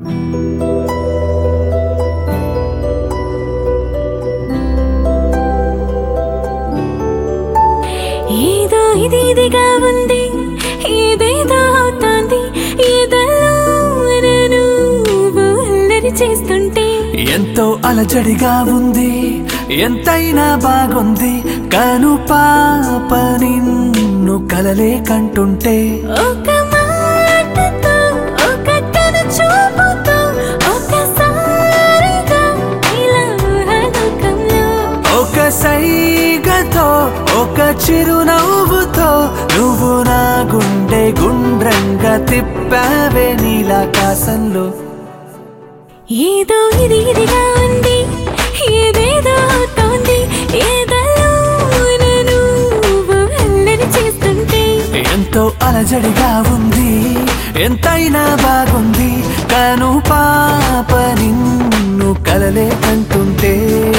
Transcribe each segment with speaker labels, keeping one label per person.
Speaker 1: ఏదో ఇది ఇదిగా ఉంది ఏదేదో అవుతోంది ఏదల్లో నువ్వు అల్లరి చేస్తుంటే
Speaker 2: ఎంతో అలజడిగా ఉంది ఎంతైనా బాగుంది కను పాప నిన్ను కలలే కంటుంటే
Speaker 1: ఒక మాటతో ఒక కను చూపుతో ఒకసారిగా ఇలా లోకంలో
Speaker 2: ఒక సైగతో ఒక చిరునవ్వుతో నువ్వు నా గుండె గుండ్రంగా తిప్పావే నీలాకాశంలో
Speaker 1: ఏదో ఇది ఇదిగా ఉంది ఏదేదో అవుతోంది ఏదలో నువ్వు అల్లరి చేస్తుంటే
Speaker 2: ఎంతో అలజడిగా ఉంది ఎంతైనా బాగుంది కను పాప నిన్ను కలలే కంటుంటే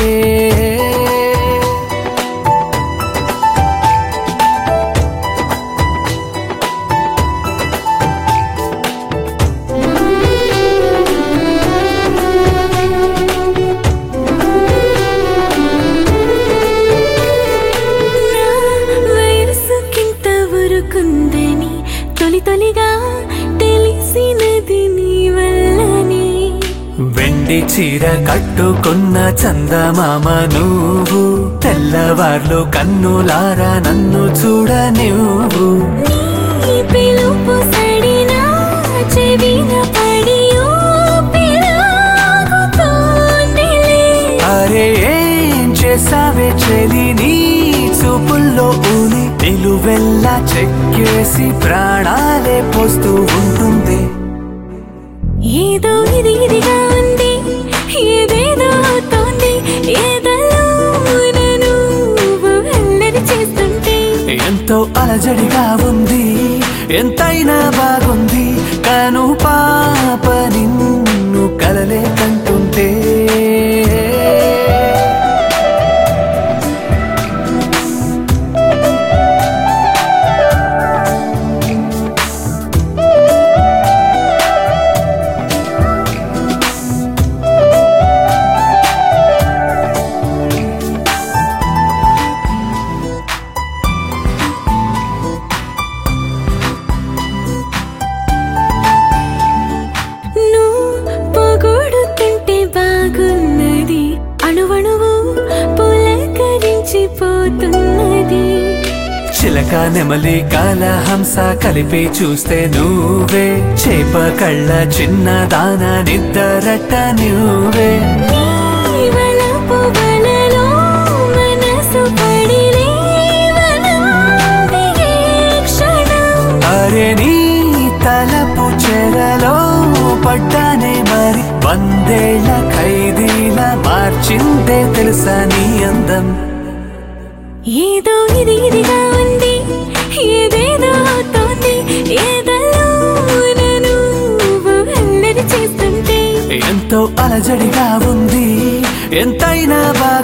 Speaker 1: నా వయసుకింత ఊరుకుందని తొలి తొలిగా తెలిసినది నీ వల్లనే
Speaker 2: వెండి చీర కట్టుకున్న చందమామ నువ్వు తెల్లవార్లు కన్నులారా నన్ను చూడ నువ్వు
Speaker 1: నీ పిలుపు సడినా చెవిన పడి ఊపిరాగుతోందిలే.
Speaker 2: అరే ఏం చేసావే చెలి నీ చూపుల్లో ఊని నిలువెల్లా చెక్కేసి ప్రాణాలే పోస్తూ ఉంటుంది
Speaker 1: ఏదో ఇది ఇదిగా ఉంది ఏదేదో అవుతోంది ఏదలో నువ్వు అల్లరి చేస్తుంటే
Speaker 2: ఎంతో అలజడిగా ఉంది ఎంతైనా బాగుంది కను పాప నిన్ను కలలే కంటుంటే
Speaker 1: నువ్వు పొగొడుతుంటే బాగున్నది అణువణువు పులకరించిపోతున్నది
Speaker 2: చిలక నెమలి కాల హంస కలిపి చూస్తే నువ్వే చేప కళ్ళ చిన్న దాన నిద్దరట నువ్వే
Speaker 1: నీ వలపు వలలో మనసు పడి లేవనంది ఏ క్షణం
Speaker 2: అరే నీ తలపు చెరలో పడ్డానే మరి వందేళ్ల ఖైదీల మార్చిందే తెలుసా నీ అందం
Speaker 1: ఏదో ఇది ఇదిగా ఉంది ఏదేదో అవుతోంది ఏదలో నువ్వు అల్లరి చేస్తుంటే
Speaker 2: ఎంతో అలజడిగా ఉంది ఎంతైనా బాగా